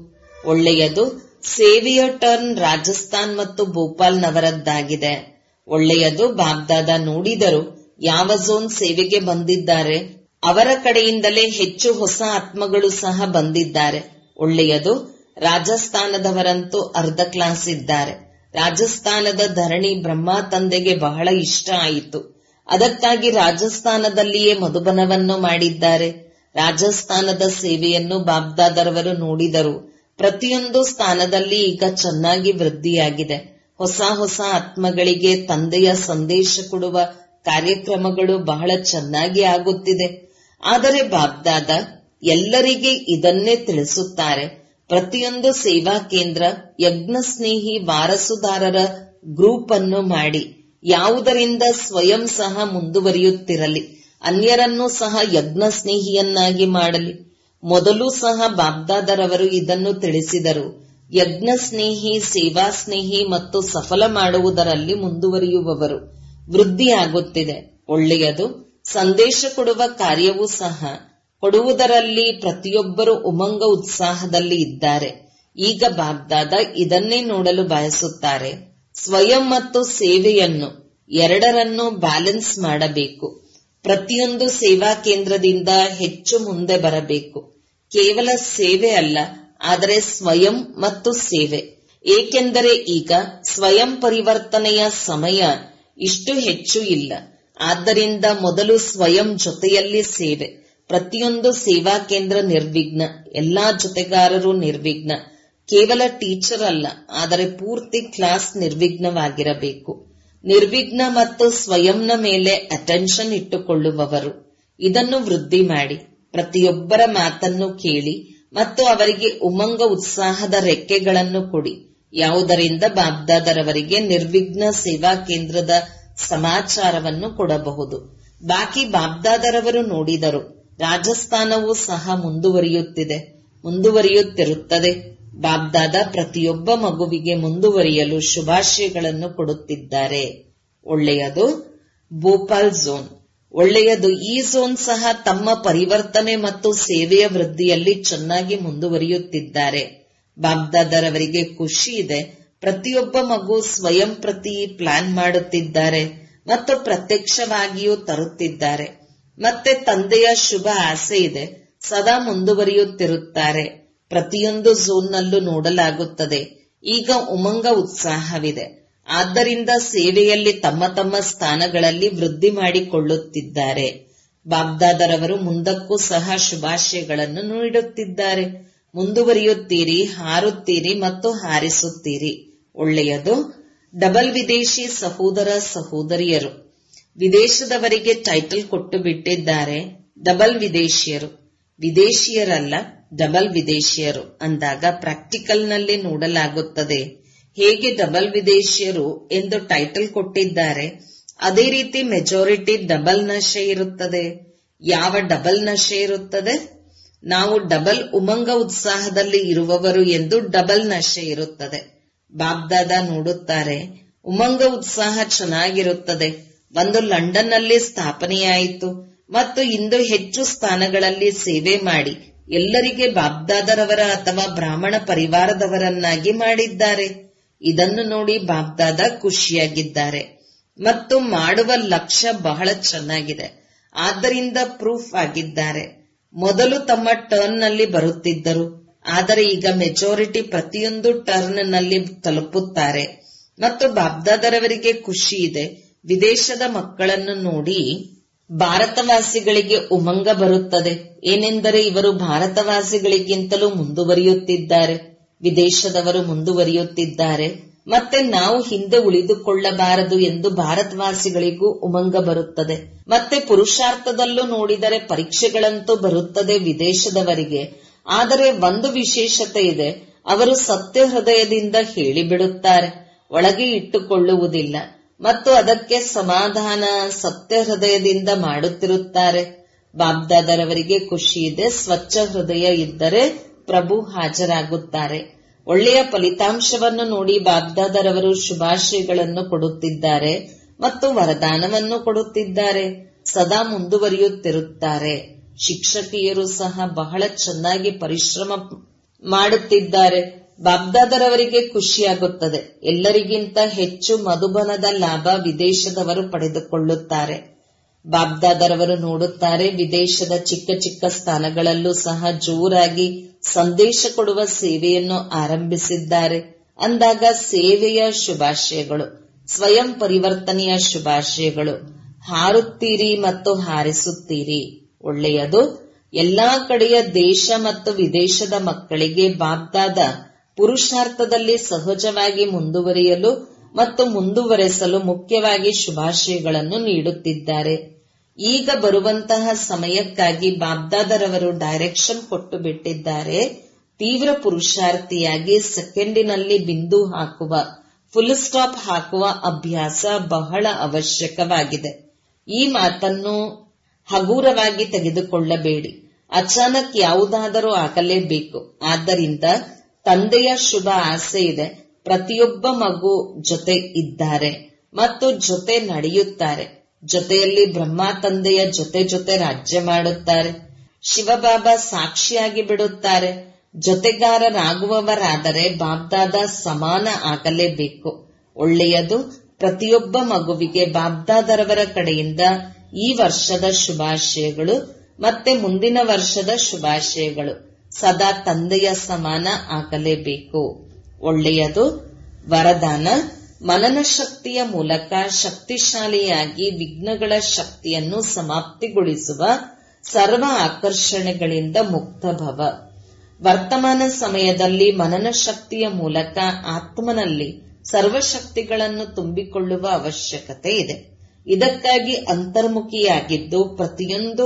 A: ಒಳ್ಳೆಯದು ಸೇವೆಯ ಟರ್ನ್ ರಾಜಸ್ಥಾನ್ ಮತ್ತು ಭೋಪಾಲ್ನವರದ್ದಾಗಿದೆ ಒಳ್ಳೆಯದು ಬಾಬ್ದಾದ ನೋಡಿದರು ಯಾವ ಝೋನ್ ಸೇವೆಗೆ ಬಂದಿದ್ದಾರೆ ಅವರ ಕಡೆಯಿಂದಲೇ ಹೆಚ್ಚು ಹೊಸ ಆತ್ಮಗಳು ಸಹ ಬಂದಿದ್ದಾರೆ ಒಳ್ಳೆಯದು ರಾಜಸ್ಥಾನದವರಂತೂ ಅರ್ಧ ಕ್ಲಾಸ್ ಇದ್ದಾರೆ ರಾಜಸ್ಥಾನದ ಧರಣಿ ಬ್ರಹ್ಮ ತಂದೆಗೆ ಬಹಳ ಇಷ್ಟ ಆಯಿತು ಅದಕ್ಕಾಗಿ ರಾಜಸ್ಥಾನದಲ್ಲಿಯೇ ಮಧುಬನವನ್ನು ಮಾಡಿದ್ದಾರೆ ರಾಜಸ್ಥಾನದ ಸೇವೆಯನ್ನು ಬಾಬ್ದಾದರವರು ನೋಡಿದರು ಪ್ರತಿಯೊಂದು ಸ್ಥಾನದಲ್ಲಿ ಈಗ ಚೆನ್ನಾಗಿ ವೃದ್ಧಿಯಾಗಿದೆ ಹೊಸ ಹೊಸ ಆತ್ಮಗಳಿಗೆ ತಂದೆಯ ಸಂದೇಶ ಕೊಡುವ ಕಾರ್ಯಕ್ರಮಗಳು ಬಹಳ ಚೆನ್ನಾಗಿ ಆಗುತ್ತಿದೆ ಆದರೆ ಬಾಬ್ದಾದ ಎಲ್ಲರಿಗೆ ಇದನ್ನೇ ತಿಳಿಸುತ್ತಾರೆ ಪ್ರತಿಯೊಂದು ಸೇವಾ ಕೇಂದ್ರ ಯಜ್ಞ ಸ್ನೇಹಿ ವಾರಸುದಾರರ ಗ್ರೂಪ್ ಅನ್ನು ಮಾಡಿ ಯಾವುದರಿಂದ ಸ್ವಯಂ ಸಹ ಮುಂದುವರಿಯುತ್ತಿರಲಿ ಅನ್ಯರನ್ನೂ ಸಹ ಯಜ್ಞ ಸ್ನೇಹಿಯನ್ನಾಗಿ ಮಾಡಲಿ ಮೊದಲು ಸಹ ಬಾಬ್ದಾದರವರು ಇದನ್ನು ತಿಳಿಸಿದರು ಯಜ್ಞ ಸ್ನೇಹಿ ಸೇವಾ ಸ್ನೇಹಿ ಮತ್ತು ಸಫಲ ಮಾಡುವುದರಲ್ಲಿ ಮುಂದುವರಿಯುವವರು ವೃದ್ಧಿಯಾಗುತ್ತಿದೆ ಒಳ್ಳೆಯದು ಸಂದೇಶ ಕೊಡುವ ಕಾರ್ಯವೂ ಸಹ ಕೊಡುವುದರಲ್ಲಿ ಪ್ರತಿಯೊಬ್ಬರು ಉಮಂಗ ಉತ್ಸಾಹದಲ್ಲಿ ಇದ್ದಾರೆ ಈಗ ಬಾಬ್ದಾದ ಇದನ್ನೇ ನೋಡಲು ಬಯಸುತ್ತಾರೆ ಸ್ವಯಂ ಮತ್ತು ಸೇವೆಯನ್ನು ಎರಡರನ್ನು ಬ್ಯಾಲೆನ್ಸ್ ಮಾಡಬೇಕು ಪ್ರತಿಯೊಂದು ಸೇವಾ ಕೇಂದ್ರದಿಂದ ಹೆಚ್ಚು ಮುಂದೆ ಬರಬೇಕು ಕೇವಲ ಸೇವೆ ಅಲ್ಲ ಆದರೆ ಸ್ವಯಂ ಮತ್ತು ಸೇವೆ ಏಕೆಂದರೆ ಈಗ ಸ್ವಯಂ ಪರಿವರ್ತನೆಯ ಸಮಯ ಇಷ್ಟು ಹೆಚ್ಚು ಇಲ್ಲ ಆದ್ದರಿಂದ ಮೊದಲು ಸ್ವಯಂ ಜೊತೆಯಲ್ಲಿ ಸೇವೆ ಪ್ರತಿಯೊಂದು ಸೇವಾ ಕೇಂದ್ರ ನಿರ್ವಿಘ್ನ ಎಲ್ಲಾ ಜೊತೆಗಾರರು ನಿರ್ವಿಘ್ನ ಕೇವಲ ಟೀಚರ್ ಅಲ್ಲ ಆದರೆ ಪೂರ್ತಿ ಕ್ಲಾಸ್ ನಿರ್ವಿಘ್ನವಾಗಿರಬೇಕು ನಿರ್ವಿಘ್ನ ಮತ್ತು ಸ್ವಯಂನ ಮೇಲೆ ಅಟೆನ್ಷನ್ ಇಟ್ಟುಕೊಳ್ಳುವವರು ಇದನ್ನು ವೃದ್ಧಿ ಮಾಡಿ ಪ್ರತಿಯೊಬ್ಬರ ಮಾತನ್ನು ಕೇಳಿ ಮತ್ತು ಅವರಿಗೆ ಉಮಂಗ ಉತ್ಸಾಹದ ರೆಕ್ಕೆಗಳನ್ನು ಕೊಡಿ ಯಾವುದರಿಂದ ಬಾಬ್ದಾದರವರಿಗೆ ನಿರ್ವಿಘ್ನ ಸೇವಾ ಕೇಂದ್ರದ ಸಮಾಚಾರವನ್ನು ಕೊಡಬಹುದು ಬಾಕಿ ಬಾಬ್ದಾದರವರು ನೋಡಿದರು ರಾಜಸ್ಥಾನವೂ ಸಹ ಮುಂದುವರಿಯುತ್ತಿದೆ ಮುಂದುವರಿಯುತ್ತಿರುತ್ತದೆ ಬಾಬ್ದಾದ ಪ್ರತಿಯೊಬ್ಬ ಮಗುವಿಗೆ ಮುಂದುವರಿಯಲು ಶುಭಾಶಯಗಳನ್ನು ಕೊಡುತ್ತಿದ್ದಾರೆ ಒಳ್ಳೆಯದು ಭೋಪಾಲ್ ಝೋನ್ ಒಳ್ಳೆಯದು ಈ ಝೋನ್ ಸಹ ತಮ್ಮ ಪರಿವರ್ತನೆ ಮತ್ತು ಸೇವೆಯ ವೃದ್ಧಿಯಲ್ಲಿ ಚೆನ್ನಾಗಿ ಮುಂದುವರಿಯುತ್ತಿದ್ದಾರೆ ಬಾಬ್ದಾದರವರಿಗೆ ಖುಷಿ ಇದೆ ಪ್ರತಿಯೊಬ್ಬ ಮಗು ಸ್ವಯಂ ಪ್ರತಿ ಪ್ಲಾನ್ ಮಾಡುತ್ತಿದ್ದಾರೆ ಮತ್ತು ಪ್ರತ್ಯಕ್ಷವಾಗಿಯೂ ತರುತ್ತಿದ್ದಾರೆ ಮತ್ತೆ ತಂದೆಯ ಶುಭ ಆಸೆ ಇದೆ ಸದಾ ಮುಂದುವರಿಯುತ್ತಿರುತ್ತಾರೆ ಪ್ರತಿಯೊಂದು ಝೋನ್ನಲ್ಲೂ ನೋಡಲಾಗುತ್ತದೆ ಈಗ ಉಮಂಗ ಉತ್ಸಾಹವಿದೆ ಆದ್ದರಿಂದ ಸೇವೆಯಲ್ಲಿ ತಮ್ಮ ತಮ್ಮ ಸ್ಥಾನಗಳಲ್ಲಿ ವೃದ್ಧಿ ಮಾಡಿಕೊಳ್ಳುತ್ತಿದ್ದಾರೆ ಬಾಬ್ದಾದರವರು ಮುಂದಕ್ಕೂ ಸಹ ಶುಭಾಶಯಗಳನ್ನು ನೀಡುತ್ತಿದ್ದಾರೆ ಮುಂದುವರಿಯುತ್ತೀರಿ ಹಾರುತ್ತೀರಿ ಮತ್ತು ಹಾರಿಸುತ್ತೀರಿ ಒಳ್ಳೆಯದು ಡಬಲ್ ವಿದೇಶಿ ಸಹೋದರ ಸಹೋದರಿಯರು ವಿದೇಶದವರಿಗೆ ಟೈಟಲ್ ಕೊಟ್ಟು ಬಿಟ್ಟಿದ್ದಾರೆ ಡಬಲ್ ವಿದೇಶಿಯರು ವಿದೇಶಿಯರಲ್ಲ ಡಬಲ್ ವಿದೇಶಿಯರು ಅಂದಾಗ ಪ್ರಾಕ್ಟಿಕಲ್ನಲ್ಲಿ ನೋಡಲಾಗುತ್ತದೆ ಹೇಗೆ ಡಬಲ್ ವಿದೇಶಿಯರು ಎಂದು ಟೈಟಲ್ ಕೊಟ್ಟಿದ್ದಾರೆ ಅದೇ ರೀತಿ ಮೆಜಾರಿಟಿ ಡಬಲ್ ನಶೆ ಇರುತ್ತದೆ ಯಾವ ಡಬಲ್ ನಶೆ ಇರುತ್ತದೆ ನಾವು ಡಬಲ್ ಉಮಂಗ ಉತ್ಸಾಹದಲ್ಲಿ ಇರುವವರು ಎಂದು ಡಬಲ್ ನಶೆ ಇರುತ್ತದೆ ಬಾಬ್ದಾದ ನೋಡುತ್ತಾರೆ ಉಮಂಗ ಉತ್ಸಾಹ ಚೆನ್ನಾಗಿರುತ್ತದೆ ಒಂದು ಲಂಡನ್ನಲ್ಲಿ ಸ್ಥಾಪನೆಯಾಯಿತು ಮತ್ತು ಇಂದು ಹೆಚ್ಚು ಸ್ಥಾನಗಳಲ್ಲಿ ಸೇವೆ ಮಾಡಿ ಎಲ್ಲರಿಗೆ ಬಾಬ್ದಾದರವರ ಅಥವಾ ಬ್ರಾಹ್ಮಣ ಪರಿವಾರದವರನ್ನಾಗಿ ಮಾಡಿದ್ದಾರೆ ಇದನ್ನು ನೋಡಿ ಬಾಬ್ದಾದ ಖುಷಿಯಾಗಿದ್ದಾರೆ ಮತ್ತು ಮಾಡುವ ಲಕ್ಷ್ಯ ಬಹಳ ಚೆನ್ನಾಗಿದೆ ಆದ್ದರಿಂದ ಪ್ರೂಫ್ ಆಗಿದ್ದಾರೆ ಮೊದಲು ತಮ್ಮ ಟರ್ನ್ ನಲ್ಲಿ ಬರುತ್ತಿದ್ದರು ಆದರೆ ಈಗ ಮೆಜಾರಿಟಿ ಪ್ರತಿಯೊಂದು ಟರ್ನ್ ನಲ್ಲಿ ತಲುಪುತ್ತಾರೆ ಮತ್ತು ಬಾಬ್ದಾದರವರಿಗೆ ಖುಷಿ ಇದೆ ವಿದೇಶದ ಮಕ್ಕಳನ್ನು ನೋಡಿ ಭಾರತವಾಸಿಗಳಿಗೆ ಉಮಂಗ ಬರುತ್ತದೆ ಏನೆಂದರೆ ಇವರು ಭಾರತವಾಸಿಗಳಿಗಿಂತಲೂ ಮುಂದುವರಿಯುತ್ತಿದ್ದಾರೆ ವಿದೇಶದವರು ಮುಂದುವರಿಯುತ್ತಿದ್ದಾರೆ ಮತ್ತೆ ನಾವು ಹಿಂದೆ ಉಳಿದುಕೊಳ್ಳಬಾರದು ಎಂದು ಭಾರತವಾಸಿಗಳಿಗೂ ಉಮಂಗ ಬರುತ್ತದೆ ಮತ್ತೆ ಪುರುಷಾರ್ಥದಲ್ಲೂ ನೋಡಿದರೆ ಪರೀಕ್ಷೆಗಳಂತೂ ಬರುತ್ತದೆ ವಿದೇಶದವರಿಗೆ ಆದರೆ ಒಂದು ವಿಶೇಷತೆ ಇದೆ ಅವರು ಸತ್ಯ ಹೃದಯದಿಂದ ಹೇಳಿಬಿಡುತ್ತಾರೆ ಒಳಗೆ ಇಟ್ಟುಕೊಳ್ಳುವುದಿಲ್ಲ ಮತ್ತು ಅದಕ್ಕೆ ಸಮಾಧಾನ ಸತ್ಯ ಹೃದಯದಿಂದ ಮಾಡುತ್ತಿರುತ್ತಾರೆ ಬಾಬ್ದಾದರವರಿಗೆ ಖುಷಿ ಇದೆ ಸ್ವಚ್ಛ ಹೃದಯ ಇದ್ದರೆ ಪ್ರಭು ಹಾಜರಾಗುತ್ತಾರೆ ಒಳ್ಳೆಯ ಫಲಿತಾಂಶವನ್ನು ನೋಡಿ ಬಾಬ್ದಾದರವರು ಶುಭಾಶಯಗಳನ್ನು ಕೊಡುತ್ತಿದ್ದಾರೆ ಮತ್ತು ವರದಾನವನ್ನು ಕೊಡುತ್ತಿದ್ದಾರೆ ಸದಾ ಮುಂದುವರಿಯುತ್ತಿರುತ್ತಾರೆ ಶಿಕ್ಷಕಿಯರು ಸಹ ಬಹಳ ಚೆನ್ನಾಗಿ ಪರಿಶ್ರಮ ಮಾಡುತ್ತಿದ್ದಾರೆ ಬಾಬ್ದಾದರವರಿಗೆ ಖುಷಿಯಾಗುತ್ತದೆ ಎಲ್ಲರಿಗಿಂತ ಹೆಚ್ಚು ಮಧುಬನದ ಲಾಭ ವಿದೇಶದವರು ಪಡೆದುಕೊಳ್ಳುತ್ತಾರೆ ಬಾಬ್ದಾದರವರು ನೋಡುತ್ತಾರೆ ವಿದೇಶದ ಚಿಕ್ಕ ಚಿಕ್ಕ ಸ್ಥಾನಗಳಲ್ಲೂ ಸಹ ಜೋರಾಗಿ ಸಂದೇಶ ಕೊಡುವ ಸೇವೆಯನ್ನು ಆರಂಭಿಸಿದ್ದಾರೆ ಅಂದಾಗ ಸೇವೆಯ ಶುಭಾಶಯಗಳು ಸ್ವಯಂ ಪರಿವರ್ತನೆಯ ಶುಭಾಶಯಗಳು ಹಾರುತ್ತೀರಿ ಮತ್ತು ಹಾರಿಸುತ್ತೀರಿ ಒಳ್ಳೆಯದು ಎಲ್ಲಾ ಕಡೆಯ ದೇಶ ಮತ್ತು ವಿದೇಶದ ಮಕ್ಕಳಿಗೆ ಬಾಬ್ದಾದ ಪುರುಷಾರ್ಥದಲ್ಲಿ ಸಹಜವಾಗಿ ಮುಂದುವರಿಯಲು ಮತ್ತು ಮುಂದುವರೆಸಲು ಮುಖ್ಯವಾಗಿ ಶುಭಾಶಯಗಳನ್ನು ನೀಡುತ್ತಿದ್ದಾರೆ ಈಗ ಬರುವಂತಹ ಸಮಯಕ್ಕಾಗಿ ಬಾಬ್ದಾದರವರು ಡೈರೆಕ್ಷನ್ ಕೊಟ್ಟು ಬಿಟ್ಟಿದ್ದಾರೆ ತೀವ್ರ ಪುರುಷಾರ್ಥಿಯಾಗಿ ಸೆಕೆಂಡಿನಲ್ಲಿ ಬಿಂದು ಹಾಕುವ ಫುಲ್ ಸ್ಟಾಪ್ ಹಾಕುವ ಅಭ್ಯಾಸ ಬಹಳ ಅವಶ್ಯಕವಾಗಿದೆ ಈ ಮಾತನ್ನು ಹಗೂರವಾಗಿ ತೆಗೆದುಕೊಳ್ಳಬೇಡಿ ಅಚಾನಕ್ ಯಾವುದಾದರೂ ಆಗಲೇಬೇಕು ಆದ್ದರಿಂದ ತಂದೆಯ ಶುಭ ಆಸೆ ಇದೆ ಪ್ರತಿಯೊಬ್ಬ ಮಗು ಜೊತೆ ಇದ್ದಾರೆ ಮತ್ತು ಜೊತೆ ನಡೆಯುತ್ತಾರೆ ಜೊತೆಯಲ್ಲಿ ಬ್ರಹ್ಮ ತಂದೆಯ ಜೊತೆ ಜೊತೆ ರಾಜ್ಯ ಮಾಡುತ್ತಾರೆ ಶಿವಬಾಬಾ ಸಾಕ್ಷಿಯಾಗಿ ಬಿಡುತ್ತಾರೆ ಜೊತೆಗಾರರಾಗುವವರಾದರೆ ಬಾಬ್ದಾದ ಸಮಾನ ಆಗಲೇಬೇಕು ಒಳ್ಳೆಯದು ಪ್ರತಿಯೊಬ್ಬ ಮಗುವಿಗೆ ಬಾಬ್ದಾದರವರ ಕಡೆಯಿಂದ ಈ ವರ್ಷದ ಶುಭಾಶಯಗಳು ಮತ್ತೆ ಮುಂದಿನ ವರ್ಷದ ಶುಭಾಶಯಗಳು ಸದಾ ತಂದೆಯ ಸಮಾನ ಆಗಲೇಬೇಕು ಒಳ್ಳೆಯದು ವರದಾನ ಮನನ ಶಕ್ತಿಯ ಮೂಲಕ ಶಕ್ತಿಶಾಲಿಯಾಗಿ ವಿಘ್ನಗಳ ಶಕ್ತಿಯನ್ನು ಸಮಾಪ್ತಿಗೊಳಿಸುವ ಸರ್ವ ಆಕರ್ಷಣೆಗಳಿಂದ ಮುಕ್ತ ಭವ ವರ್ತಮಾನ ಸಮಯದಲ್ಲಿ ಮನನ ಶಕ್ತಿಯ ಮೂಲಕ ಆತ್ಮನಲ್ಲಿ ಸರ್ವಶಕ್ತಿಗಳನ್ನು ತುಂಬಿಕೊಳ್ಳುವ ಅವಶ್ಯಕತೆ ಇದೆ ಇದಕ್ಕಾಗಿ ಅಂತರ್ಮುಖಿಯಾಗಿದ್ದು ಪ್ರತಿಯೊಂದು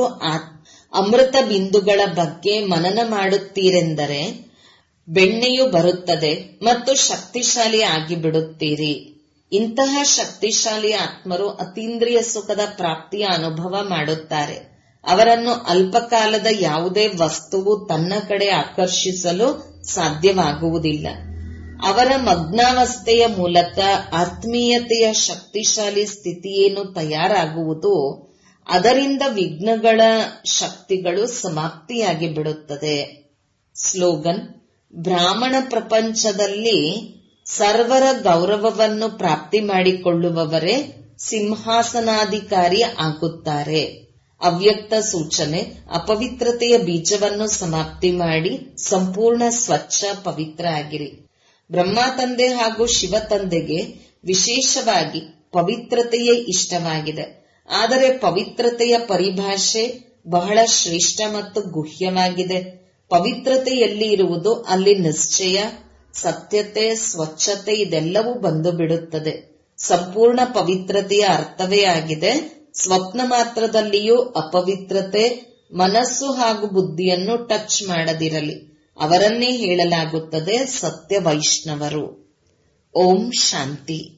A: ಅಮೃತ ಬಿಂದುಗಳ ಬಗ್ಗೆ ಮನನ ಮಾಡುತ್ತೀರೆಂದರೆ ಬೆಣ್ಣೆಯು ಬರುತ್ತದೆ ಮತ್ತು ಶಕ್ತಿಶಾಲಿ ಆಗಿಬಿಡುತ್ತೀರಿ ಇಂತಹ ಶಕ್ತಿಶಾಲಿ ಆತ್ಮರು ಅತೀಂದ್ರಿಯ ಸುಖದ ಪ್ರಾಪ್ತಿಯ ಅನುಭವ ಮಾಡುತ್ತಾರೆ ಅವರನ್ನು ಅಲ್ಪಕಾಲದ ಯಾವುದೇ ವಸ್ತುವು ತನ್ನ ಕಡೆ ಆಕರ್ಷಿಸಲು ಸಾಧ್ಯವಾಗುವುದಿಲ್ಲ ಅವರ ಮಗ್ನಾವಸ್ಥೆಯ ಮೂಲಕ ಆತ್ಮೀಯತೆಯ ಶಕ್ತಿಶಾಲಿ ಸ್ಥಿತಿಯೇನು ತಯಾರಾಗುವುದು ಅದರಿಂದ ವಿಘ್ನಗಳ ಶಕ್ತಿಗಳು ಸಮಾಪ್ತಿಯಾಗಿ ಬಿಡುತ್ತದೆ ಸ್ಲೋಗನ್ ಬ್ರಾಹ್ಮಣ ಪ್ರಪಂಚದಲ್ಲಿ ಸರ್ವರ ಗೌರವವನ್ನು ಪ್ರಾಪ್ತಿ ಮಾಡಿಕೊಳ್ಳುವವರೇ ಸಿಂಹಾಸನಾಧಿಕಾರಿ ಆಗುತ್ತಾರೆ ಅವ್ಯಕ್ತ ಸೂಚನೆ ಅಪವಿತ್ರತೆಯ ಬೀಜವನ್ನು ಸಮಾಪ್ತಿ ಮಾಡಿ ಸಂಪೂರ್ಣ ಸ್ವಚ್ಛ ಪವಿತ್ರ ಆಗಿರಿ ಬ್ರಹ್ಮ ತಂದೆ ಹಾಗೂ ಶಿವ ತಂದೆಗೆ ವಿಶೇಷವಾಗಿ ಪವಿತ್ರತೆಯೇ ಇಷ್ಟವಾಗಿದೆ ಆದರೆ ಪವಿತ್ರತೆಯ ಪರಿಭಾಷೆ ಬಹಳ ಶ್ರೇಷ್ಠ ಮತ್ತು ಗುಹ್ಯವಾಗಿದೆ ಪವಿತ್ರತೆಯಲ್ಲಿ ಇರುವುದು ಅಲ್ಲಿ ನಿಶ್ಚಯ ಸತ್ಯತೆ ಸ್ವಚ್ಛತೆ ಇದೆಲ್ಲವೂ ಬಂದು ಬಿಡುತ್ತದೆ ಸಂಪೂರ್ಣ ಪವಿತ್ರತೆಯ ಅರ್ಥವೇ ಆಗಿದೆ ಸ್ವಪ್ನ ಮಾತ್ರದಲ್ಲಿಯೂ ಅಪವಿತ್ರತೆ ಮನಸ್ಸು ಹಾಗೂ ಬುದ್ಧಿಯನ್ನು ಟಚ್ ಮಾಡದಿರಲಿ ಅವರನ್ನೇ ಹೇಳಲಾಗುತ್ತದೆ ಸತ್ಯ ವೈಷ್ಣವರು ಓಂ ಶಾಂತಿ